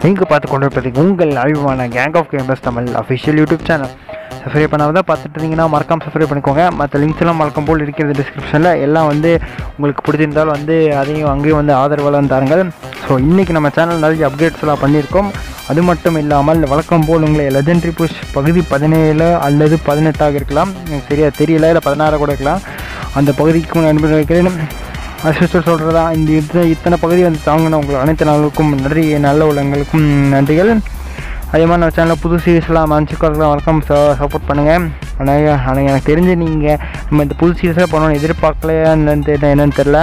நீங்கள் பார்த்து கொண்டு இருப்பது உங்கள் அழிவான gang of gamers Tamil official YouTube channel subscribe பண்ணாமல் தான் பார்த்துட்டு இருந்தீங்கன்னா மறக்காம சப்ஸ்கிரைப் பண்ணிக்கோங்க மற்ற லிங்க்ஸ் எல்லாம் மறக்கும் போல் இருக்கிறது டிஸ்கிரிப்ஷனில் எல்லாம் வந்து உங்களுக்கு பிடிச்சிருந்தால் வந்து அதையும் அங்கேயும் வந்து ஆதரவெல்லாம் தாருங்கள் ஸோ இன்றைக்கி நம்ம சேனல் நிறைய அப்டேட்ஸ் எல்லாம் பண்ணியிருக்கோம் அது மட்டும் இல்லாமல் வழக்கம் போல் உங்களை லெஜெண்டரி புஷ் பகுதி பதினேழு அல்லது பதினெட்டாக இருக்கலாம் எனக்கு சரியா தெரியல இல்லை பதினாறு கூட இருக்கலாம் அந்த பகுதிக்கு அனுப்பி வைக்கிறேன் அசிஸ்டர் சொல்கிறதா இந்த இத்தனை இத்தனை பகுதி வந்து தாங்கின உங்களுக்கு அனைத்து நாளுக்கும் நன்றி நல்ல உள்ளங்களுக்கும் நன்றிகள் அதே மாதிரி நம்ம சேனலில் புது சீரிஸ்லாம் மனுச்சுக்காரலாம் வழக்கம் சப்போர்ட் பண்ணுங்கள் ஆனால் ஆனால் எனக்கு தெரிஞ்சு நீங்கள் நம்ம இந்த புது சீரிஸாக பண்ணணும்னு எதிர்பார்க்கலையா என்னன்னு தெரியல என்னன்னு தெரில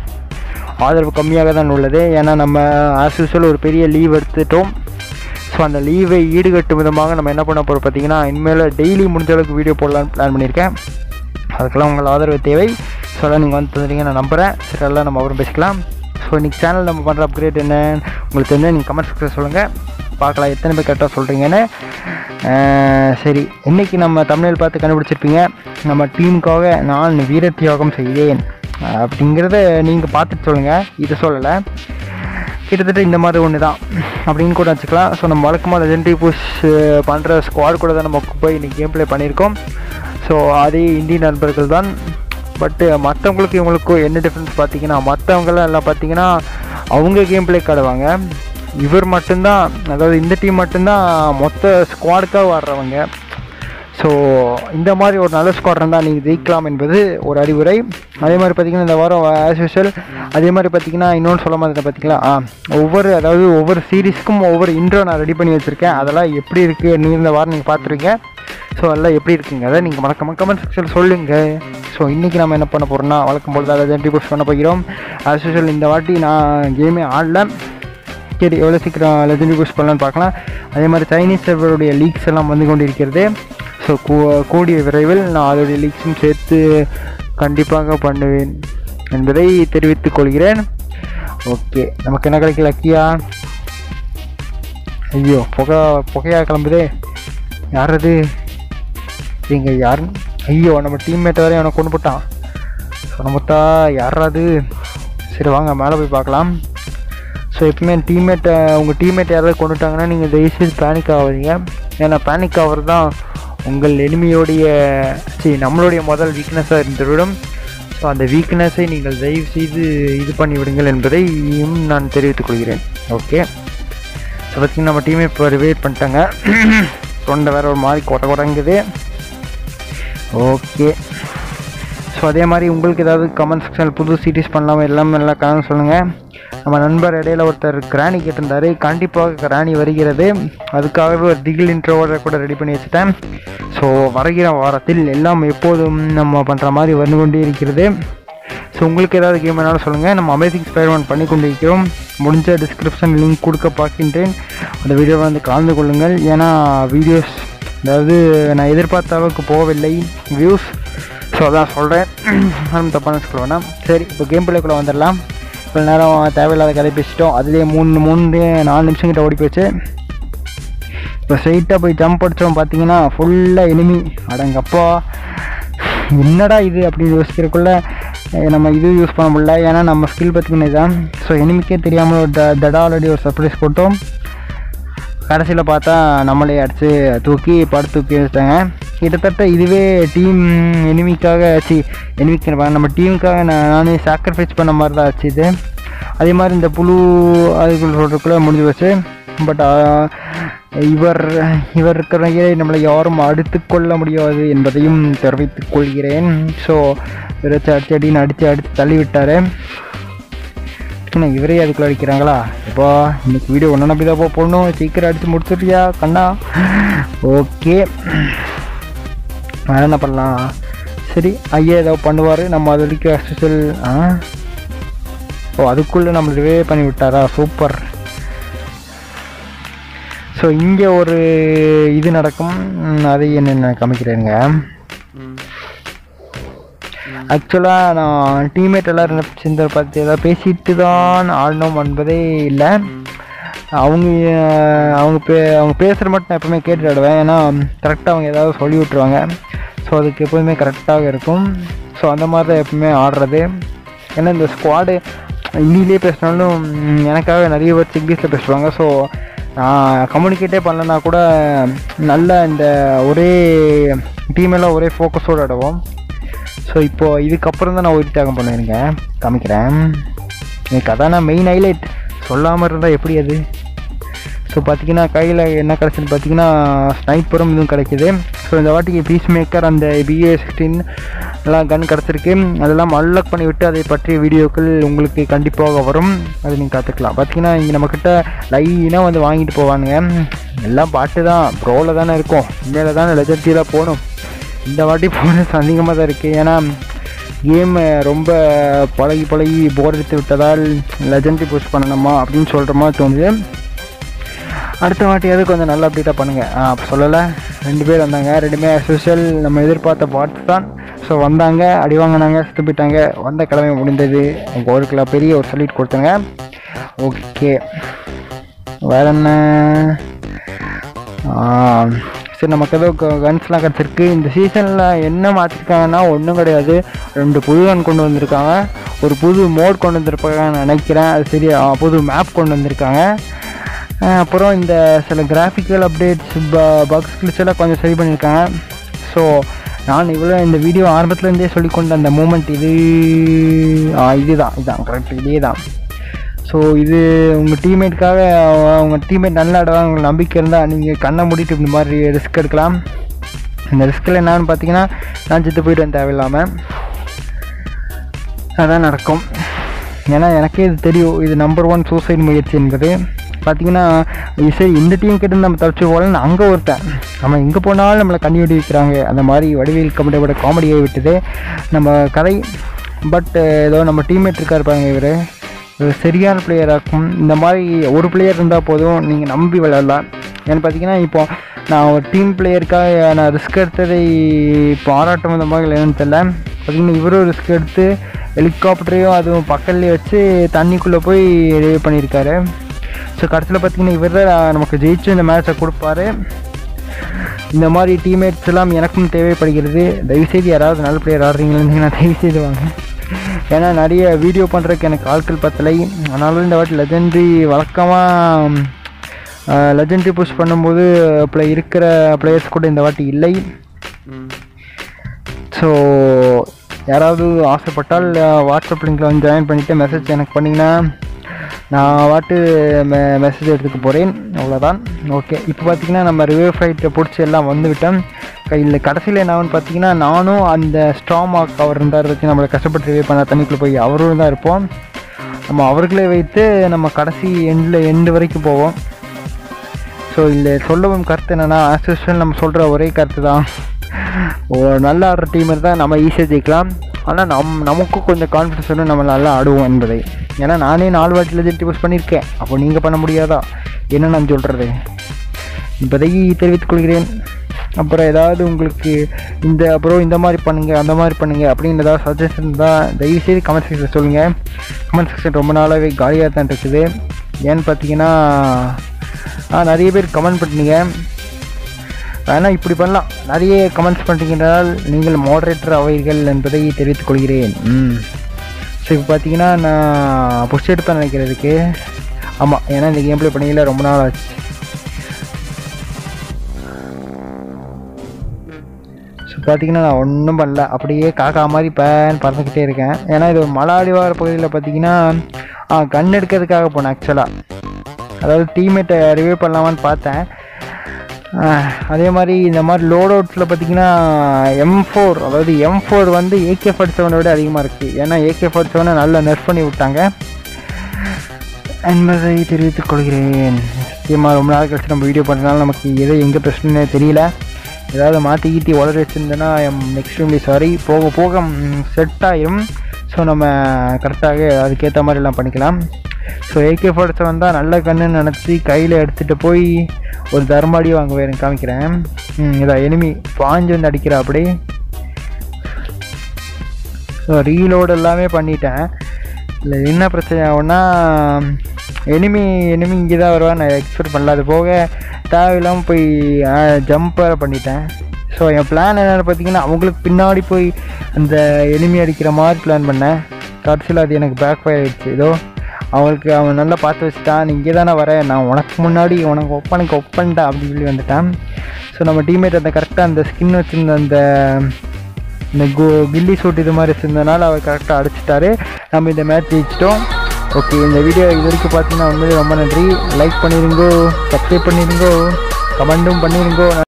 ஆதரவு கம்மியாக தான் உள்ளது ஏன்னா நம்ம ஆஸ் யூஸ்வல் ஒரு பெரிய லீவ் எடுத்துட்டோம் ஸோ அந்த லீவை ஈடுகட்டும் விதமாக நம்ம என்ன பண்ண போகிறோம் பார்த்தீங்கன்னா இனிமேல் டெய்லி முடிஞ்ச அளவுக்கு வீடியோ போடலான்னு பிளான் பண்ணியிருக்கேன் அதுக்கெல்லாம் உங்கள் ஆதரவு தேவை ஸோ அதான் நீங்கள் வந்து தந்துட்டீங்க நான் நம்புகிறேன் சரி எல்லாம் நம்ம அப்புறம் பேசிக்கலாம் ஸோ இன்றைக்கி சேனல் நம்ம பண்ணுற அப்கிரேட் என்ன உங்களுக்கு தெரிஞ்சால் நீங்கள் கமெண்ட் செக்ஷன் சொல்லுங்கள் பார்க்கலாம் எத்தனை பேர் கரெக்டாக சொல்கிறீங்கன்னு அஹ் சரி இன்றைக்கி நம்ம தமிழில் பார்த்து கண்டுபிடிச்சிருப்பீங்க நம்ம டீமுக்காக நான் வீர தியாகம் செய்தேன் அப்படிங்கிறத நீங்கள் பார்த்துட்டு சொல்லுங்கள் இதை சொல்லலை கிட்டத்தட்ட இந்த மாதிரி ஒன்று தான் அப்படின்னு கூட வச்சுக்கலாம் ஸோ நம்ம வழக்கமாக லெஜெண்டரி புஷ் பண்ணுற ஸ்குவாட் கூட தான் நம்ம போய் இன்றைக்கி கேம் ப்ளே பண்ணியிருக்கோம் ஸோ அதே இந்திய நண்பர்கள் தான் பட்டு மற்றவங்களுக்கு இவங்களுக்கும் என்ன டிஃப்ரென்ஸ் பார்த்தீங்கன்னா மற்றவங்களாம் எல்லாம் பார்த்தீங்கன்னா அவங்க கேம் ப்ளே காடுவாங்க இவர் மட்டும்தான் அதாவது இந்த டீம் மட்டும்தான் மொத்த ஸ்குவாடுக்காக ஆடுறவங்க ஸோ இந்த மாதிரி ஒரு நல்ல ஸ்குவாட் இருந்தால் நீங்கள் ஜெயிக்கலாம் என்பது ஒரு அறிவுரை அதே மாதிரி பார்த்தீங்கன்னா இந்த வாரம் ஆஸ் யூஷுவல் அதே மாதிரி பார்த்தீங்கன்னா இன்னொன்று சொல்ல மாதிரி பார்த்தீங்களா ஆ ஒவ்வொரு அதாவது ஒவ்வொரு சீரீஸ்க்கும் ஒவ்வொரு இன்ட்ரோ நான் ரெடி பண்ணி வச்சுருக்கேன் அதெல்லாம் எப்படி இருக்குது நீ இந்த வாரம் நீங்கள் பார்த்துருங்க ஸோ அதெல்லாம் எப்படி இருக்குங்க அதை நீங்கள் மறக்காம கமெண்ட் செக்ஷனில் சொல்லுங்கள் ஸோ இன்றைக்கி நம்ம என்ன பண்ண போகிறோம்னா வழக்கம் போல் தான் லெஜெண்டரி புஷ் பண்ண போகிறோம் ஆஸ் யூஷுவல் இந்த வாட்டி நான் கேமே ஆடல சரி எவ்வளோ சீக்கிரம் லெஜெண்டரி புஷ் பண்ணலான்னு பார்க்கலாம் அதே மாதிரி சைனீஸ் சர்வருடைய லீக்ஸ் எல்லாம் வந்து கொண்டு இருக்கிறது ஸோ கூடிய விரைவில் நான் அதோடைய லீக்ஸும் சேர்த்து கண்டிப்பாக பண்ணுவேன் என்பதை தெரிவித்துக் கொள்கிறேன் ஓகே நமக்கு என்ன கிடைக்கல லக்கியா ஐயோ புகை புகையாக கிளம்புதே யார் அது இங்கே யார் ஐயோ நம்ம டீம்மேட்டை வரையும் அவனை கொண்டு போட்டான் சொன்ன மொத்தா யாராது சரி வாங்க மேலே போய் பார்க்கலாம் ஸோ எப்பவுமே டீம்மேட்டை உங்கள் டீம்மேட் யாராவது கொண்டுட்டாங்கன்னா நீங்கள் தயவுசெய்து பேனிக் ஆகாதீங்க ஏன்னா பேனிக் ஆகிறது தான் உங்கள் எளிமையோடைய சரி நம்மளுடைய முதல் வீக்னஸாக இருந்துவிடும் ஸோ அந்த வீக்னஸை நீங்கள் தயவு செய்து இது பண்ணி விடுங்கள் என்பதையும் நான் தெரிவித்துக் கொள்கிறேன் ஓகே ஸோ பார்த்தீங்கன்னா நம்ம டீமே இப்போ ரிவைட் பண்ணிட்டாங்க தொண்டை வேறு ஒரு மாதிரி கொட்ட கொடங்குது ஓகே ஸோ அதே மாதிரி உங்களுக்கு ஏதாவது கமெண்ட் செக்ஷனில் புது சீரிஸ் பண்ணலாமா எல்லாமே நல்லா கலந்து சொல்லுங்கள் நம்ம நண்பர் இடையில ஒருத்தர் கிராணி கேட்டிருந்தார் கண்டிப்பாக கிராணி வருகிறது அதுக்காகவே ஒரு திகில் இன்ட்ரோவோட கூட ரெடி பண்ணி வச்சுட்டேன் ஸோ வருகிற வாரத்தில் எல்லாம் எப்போதும் நம்ம பண்ணுற மாதிரி வந்து கொண்டே இருக்கிறது ஸோ உங்களுக்கு ஏதாவது கேம் வேணாலும் சொல்லுங்கள் நம்ம அமேசிங் ஸ்பைர்மன் பண்ணி கொண்டு இருக்கிறோம் முடிஞ்ச டிஸ்கிரிப்ஷன் லிங்க் கொடுக்க பார்க்கின்றேன் அந்த வீடியோவை வந்து கலந்து கொள்ளுங்கள் ஏன்னா வீடியோஸ் அதாவது நான் எதிர்பார்த்த அளவுக்கு போகவில்லை வியூஸ் ஸோ அதான் சொல்கிறேன் நம்ம தப்பான சொல்ல வேணாம் சரி இப்போ கேம் பிள்ளைக்குள்ளே வந்துடலாம் இவ்வளோ நேரம் தேவையில்லாத கதை பேசிட்டோம் அதுலேயே மூணு மூணு நாலு நிமிஷம் கிட்ட ஓடி போச்சு இப்போ ஸ்ட்ரைட்டாக போய் ஜம்ப் அடித்தோம் பார்த்தீங்கன்னா ஃபுல்லாக எனிமி அடங்கப்பா என்னடா இது அப்படின்னு யோசிக்கிறதுக்குள்ள அஹ், நம்ம இது யூஸ் பண்ண முடியல ஏன்னா நம்ம ஸ்கில் பார்த்திங்கன்னா இதுதான் ஸோ எனிமிக்கே தெரியாமல் ஒரு த தடா ஆல்ரெடி ஒரு சர்ப்ரைஸ் போட்டோம் கடைசியில் பார்த்தா நம்மளே அடித்து தூக்கி படுத்து தூக்கி வச்சிட்டாங்க கிட்டத்தட்ட இதுவே டீம் எனிமிக்காக ஆச்சு எனிமிக்கு நம்ம டீமுக்காக நான் நானே சாக்ரிஃபைஸ் பண்ண மாதிரி தான் ஆச்சு இது அதே மாதிரி இந்த புழு அதுக்குள்ள சொல்கிறதுக்குள்ளே முடிஞ்சு போச்சு பட் இவர் இவர் இருக்கிற நம்மளை யாரும் அடுத்து கொள்ள முடியாது என்பதையும் தெரிவித்துக் கொள்கிறேன் ஸோ இவரை அடிச்சு அடின்னு அடித்து அடித்து தள்ளி விட்டார் என்ன இவரே அதுக்குள்ள அடிக்கிறாங்களா இப்போ இன்னைக்கு வீடியோ ஒன்று நம்பி தான் போடணும் சீக்கிரம் அடித்து முடிச்சுட்டியா கண்ணா ஓகே வேறு என்ன பண்ணலாம் சரி ஐயா ஏதாவது பண்ணுவார் நம்ம அது வரைக்கும் அஸ்டல் ஆ ஓ அதுக்குள்ளே நம்ம ரிவே பண்ணி விட்டாரா சூப்பர் ஸோ இங்கே ஒரு இது நடக்கும் ம், அதை என்னென்ன காமிக்கிறேங்க ஆக்சுவலாக நான் டீம்மேட் எல்லோரும் என்ன சேர்ந்து பார்த்து ஏதாவது பேசிட்டு தான் ஆடணும் என்பதே இல்லை அவங்க அஹ், அவங்க பே அவங்க பேசுகிற மட்டும் நான் எப்பவுமே கேட்டுட்டு ஆடுவேன் ஏன்னா கரெக்டாக அவங்க ஏதாவது சொல்லி விட்ருவாங்க ஸோ அதுக்கு எப்போதுமே கரெக்டாக இருக்கும் ஸோ அந்த மாதிரி தான் எப்பவுமே ஆடுறது ஏன்னா இந்த ஸ்குவாடு ஹிந்திலே பேசினாலும் ம், எனக்காக நிறைய பேர் இங்கிலீஷில் பேசுவாங்க ஸோ நான் கம்யூனிகேட்டே பண்ணலனா கூட நல்ல இந்த ஒரே டீமெல்லாம் ஒரே ஃபோக்கஸோடு ஆடுவோம் ஸோ இப்போது இதுக்கப்புறம் தான் நான் ஒரு தியாகம் பண்ணுவேங்க காமிக்கிறேன் எனக்கு அதான் மெயின் ஹைலைட் சொல்லாமல் இருந்தால் எப்படி அது ஸோ பார்த்தீங்கன்னா கையில் என்ன கிடச்சுன்னு பார்த்தீங்கன்னா ஸ்னைப்பரும் இதுவும் கிடைக்குது ஸோ இந்த வாட்டிக்கு பீஸ் மேக்கர் அந்த பிஏ சிக்ஸ்டீன் எல்லாம் கன் கிடச்சிருக்கு அதெல்லாம் அன்லாக் பண்ணி விட்டு அதை பற்றிய வீடியோக்கள் உங்களுக்கு கண்டிப்பாக வரும் அது நீங்கள் கற்றுக்கலாம் பார்த்தீங்கன்னா இங்கே நம்மக்கிட்ட லைனாக வந்து வாங்கிட்டு போவானுங்க எல்லாம் பாட்டு தான் ப்ரோவில் தானே இருக்கும் இந்தியாவில் தானே லெஜர்ட்டியில் போகணும் இந்த வாட்டி போனஸ் அதிகமாக தான் இருக்குது ஏன்னா கேம் ரொம்ப பழகி பழகி போர் எடுத்து விட்டதால் லெஜண்ட்ரி புஷ் பண்ணணுமா அப்படின்னு சொல்கிற மாதிரி தோணுது அடுத்த வாட்டியாவது கொஞ்சம் நல்ல அப்டேட்டாக பண்ணுங்கள் ஆ அப்போ சொல்லலை ரெண்டு பேர் வந்தாங்க ரெண்டுமே ஸ்பெஷல் நம்ம எதிர்பார்த்த பார்ட்ஸ் தான் ஸோ வந்தாங்க அடி வாங்கினாங்க சுத்து போயிட்டாங்க வந்த கிழமை முடிந்தது அவங்க ஒரு கிலோ பெரிய ஒரு சல்யூட் கொடுத்தாங்க ஓகே வேற என்ன ஆ, சரி நமக்கு ஏதோ கன்ஸ்லாம் கிடச்சிருக்கு இந்த சீசனில் என்ன மாற்றிருக்காங்கன்னா ஒன்றும் கிடையாது ரெண்டு புது கன் கொண்டு வந்திருக்காங்க ஒரு புது மோட் கொண்டு வந்திருப்பாங்கன்னு நினைக்கிறேன் அது சரி ஆ, புது மேப் கொண்டு வந்திருக்காங்க ஆ, அப்புறம் இந்த சில கிராஃபிக்கல் அப்டேட்ஸ் பக்ஸ் கிளிச் எல்லாம் கொஞ்சம் சரி பண்ணியிருக்காங்க ஸோ நான் இவ்வளோ இந்த வீடியோ ஆரம்பத்துலேருந்தே சொல்லிக்கொண்ட அந்த மூமெண்ட் இது ஆ, இதுதான் இதுதான் கரெக்ட் இதே தான் ஸோ இது உங்கள் டீம்மேட்காக உங்கள் டீம்மேட் நல்லா ஆடுவாங்க உங்களுக்கு நம்பிக்கை இருந்தால் நீங்கள் கண்ணை மூடிட்டு இந்த மாதிரி ரிஸ்க் எடுக்கலாம் இந்த ரிஸ்கில் என்னன்னு பார்த்தீங்கன்னா நான் செத்து போயிட்டேன் தேவையில்லாமல் அதான் நடக்கும் ஏன்னா எனக்கே இது தெரியும் இது நம்பர் ஒன் சூசைட் முயற்சி என்பது பார்த்தீங்கன்னா இது சரி இந்த டீம் கிட்ட நம்ம தப்பிச்சு போகலன்னு அங்கே ஒருத்தன் நம்ம எங்கே போனாலும் நம்மளை கண்ணி வெடி வைக்கிறாங்க அந்த மாதிரி வடிவேல் கமெடியோட காமெடியை விட்டது நம்ம கதை பட் ஏதோ நம்ம டீம்மேட் இருக்கார் பாருங்க இவர் ஒரு சரியான பிளேயராக்கும் இந்த மாதிரி ஒரு பிளேயர் இருந்தால் போதும் நீங்கள் நம்பி விளையாடலாம் ஏன்னு பார்த்தீங்கன்னா இப்போ நான் ஒரு டீம் பிளேயருக்காக நான் ரிஸ்க் எடுத்ததை பாராட்டும் இந்த மாதிரி என்னன்னு தெரியல பார்த்தீங்கன்னா இவரும் ரிஸ்க் எடுத்து ஹெலிகாப்டரையும் அதுவும் பக்கத்துலேயே வச்சு தண்ணிக்குள்ளே போய் இது பண்ணியிருக்காரு ஸோ கடைசியில் பார்த்தீங்கன்னா இவர் தான் நமக்கு ஜெயிச்சு இந்த மேட்சை கொடுப்பாரு இந்த மாதிரி டீம்மேட்ஸ் எல்லாம் எனக்கும் தேவைப்படுகிறது தயவுசெய்து யாராவது நல்ல பிளேயர் ஆடுறீங்கன்னு நான் தயவுசெய்து வாங்க ஏன்னா நிறைய வீடியோ பண்ணுறதுக்கு எனக்கு ஆட்கள் பத்தலை ஆனாலும் இந்த வாட்டி லெஜெண்ட்ரி வழக்கமாக லெஜெண்ட்ரி புஷ் பண்ணும்போது பிளே இருக்கிற பிளேயர்ஸ் கூட இந்த வாட்டி இல்லை ஸோ யாராவது ஆசைப்பட்டால் வாட்ஸ்அப் லிங்கில் வந்து ஜாயின் பண்ணிவிட்டு மெசேஜ் எனக்கு பண்ணிங்கன்னா நான் வாட்டு மெ மெசேஜ் எடுத்துக்க போகிறேன் அவ்வளோதான் ஓகே இப்போ பார்த்தீங்கன்னா நம்ம ரிவே ஃபைட்டை பிடிச்சி எல்லாம் வந்துவிட்டோம் கையில் கடைசியில் என்னன்னு பார்த்தீங்கன்னா நானும் அந்த ஸ்ட்ராமாக் அவர் இருந்தார் வச்சு நம்மளை கஷ்டப்பட்டு ரிவே பண்ண தண்ணிக்குள்ளே போய் அவரும் தான் இருப்போம் நம்ம அவர்களே வைத்து நம்ம கடைசி எண்டில் எண்டு வரைக்கும் போவோம் ஸோ இதில் சொல்லவும் கருத்து என்னென்னா ஆஸ் யூஸ்வல் நம்ம சொல்கிற ஒரே கருத்து தான் ஒரு நல்ல ஆடுற டீம் இருந்தால் நம்ம ஈஸியாக ஜெயிக்கலாம் ஆனால் நம் நமக்கும் கொஞ்சம் கான்ஃபிடன்ஸ் வேணும் நம்ம நல்லா ஆடுவோம் என்பதை ஏன்னா நானே நாலு வாட்டியில் ஜெயிட்டு புஷ் பண்ணியிருக்கேன் அப்போ நீங்கள் பண்ண முடியாதா என்ன நான் சொல்கிறது இப்போதைக்கு தெரிவித்துக் கொள்கிறேன் அப்புறம் ஏதாவது உங்களுக்கு இந்த அப்புறம் இந்த மாதிரி பண்ணுங்கள் அந்த மாதிரி பண்ணுங்கள் அப்படின்னு ஏதாவது சஜஷன் இருந்தால் தயவுசெய்து கமெண்ட் செக்ஷன் சொல்லுங்கள் கமெண்ட் செக்ஷன் ரொம்ப நாளாகவே காலியாக தான் இருக்குது ஏன்னு பார்த்தீங்கன்னா ஆ, நிறைய பேர் கமெண்ட் பண்ணீங்க வேணால் இப்படி பண்ணலாம் நிறைய கமெண்ட்ஸ் பண்ணுறீங்கன்றால் நீங்கள் மாடரேட்டர் ஆவீர்கள் என்பதை தெரிவித்துக் கொள்கிறேன் ம் ஸோ இப்போ பார்த்தீங்கன்னா நான் புஷ் எடுப்பேன் நினைக்கிறதுக்கு ஆமாம் ஏன்னா இந்த கேம் ப்ளே பண்ணிக்கல ரொம்ப நாள் ஆச்சு ஸோ பார்த்தீங்கன்னா நான் ஒன்றும் பண்ணல அப்படியே காக்கா மாதிரி பேன் பறந்துக்கிட்டே இருக்கேன் ஏன்னா இது ஒரு மலை அடிவார பகுதியில் பார்த்தீங்கன்னா ஆ கன் எடுக்கிறதுக்காக போனேன் ஆக்சுவலாக அதாவது டீம்மேட்டை ரிவ்யூ பண்ணலாமான்னு பார்த்தேன் ஆஹ், அதே மாதிரி இந்த மாதிரி லோட் அவுட்ஸில் பார்த்தீங்கன்னா எம் ஃபோர் அதாவது எம் ஃபோர் வந்து ஏகே ஃபார்ட்டி செவனை விட அதிகமாக இருக்குது ஏன்னா ஏகே ஃபார்ட்டி செவனை நல்லா நெர்ஃப் பண்ணி விட்டாங்க என்பதை தெரிவித்துக் கொள்கிறேன் சத்தியமாக ரொம்ப நாள் கழிச்சு நம்ம வீடியோ பண்ணுறதுனால நமக்கு எது எங்கே பிரச்சனைனே தெரியல ஏதாவது மாற்றி கீத்தி உளறி வச்சுருந்தேன்னா எக்ஸ்ட்ரீம்லி சாரி போக போக செட் ஆயிரும் ஸோ நம்ம கரெக்டாக அதுக்கேற்ற மாதிரி எல்லாம் பண்ணிக்கலாம் ஸோ ஏகே ஃபார்ட்டி செவன் தான் நல்ல கண்ணுன்னு நினச்சி கையில் எடுத்துகிட்டு போய் ஒரு தர்மாடி வாங்க வேறு காமிக்கிறேன் ம் இதான் எனிமி பாஞ்சு வந்து அடிக்கிறா அப்படி ஸோ ரீலோடு எல்லாமே பண்ணிட்டேன் இல்லை என்ன பிரச்சனை ஆகும்னா எனிமி எனிமி இங்கே தான் வருவான்னு நான் எக்ஸ்பெக்ட் பண்ணல அது போக தேவையில்லாமல் போய் ஜம்ப் வேறு பண்ணிட்டேன் ஸோ என் பிளான் என்னென்னு பார்த்தீங்கன்னா அவங்களுக்கு பின்னாடி போய் அந்த எனிமி அடிக்கிற மாதிரி பிளான் பண்ணேன் கடைசியில் அது எனக்கு பேக் ஃபயர் ஆயிடுச்சு ஏதோ அவங்களுக்கு அவன் நல்லா பார்த்து வச்சுட்டான் நீ இங்கே தானே வர நான் உனக்கு முன்னாடி உனக்கு ஒப்பனுக்கு ஒப்பன்டா அப்படின்னு சொல்லி வந்துட்டான் ஸோ நம்ம டீம்மேட் அந்த கரெக்டாக அந்த ஸ்கின் வச்சுருந்த அந்த இந்த கோ கில்லி சூட் இது மாதிரி வச்சுருந்தனால அவர் கரெக்டாக அடிச்சிட்டாரு நம்ம இந்த மேட்ச் ஜெயிச்சிட்டோம் ஓகே இந்த வீடியோ இது வரைக்கும் பார்த்தீங்கன்னா உண்மையிலே ரொம்ப நன்றி லைக் பண்ணிடுங்கோ சப்ஸ்கிரைப் பண்ணிடுங்கோ கமெண்ட்டும் பண்ணிடுங்கோ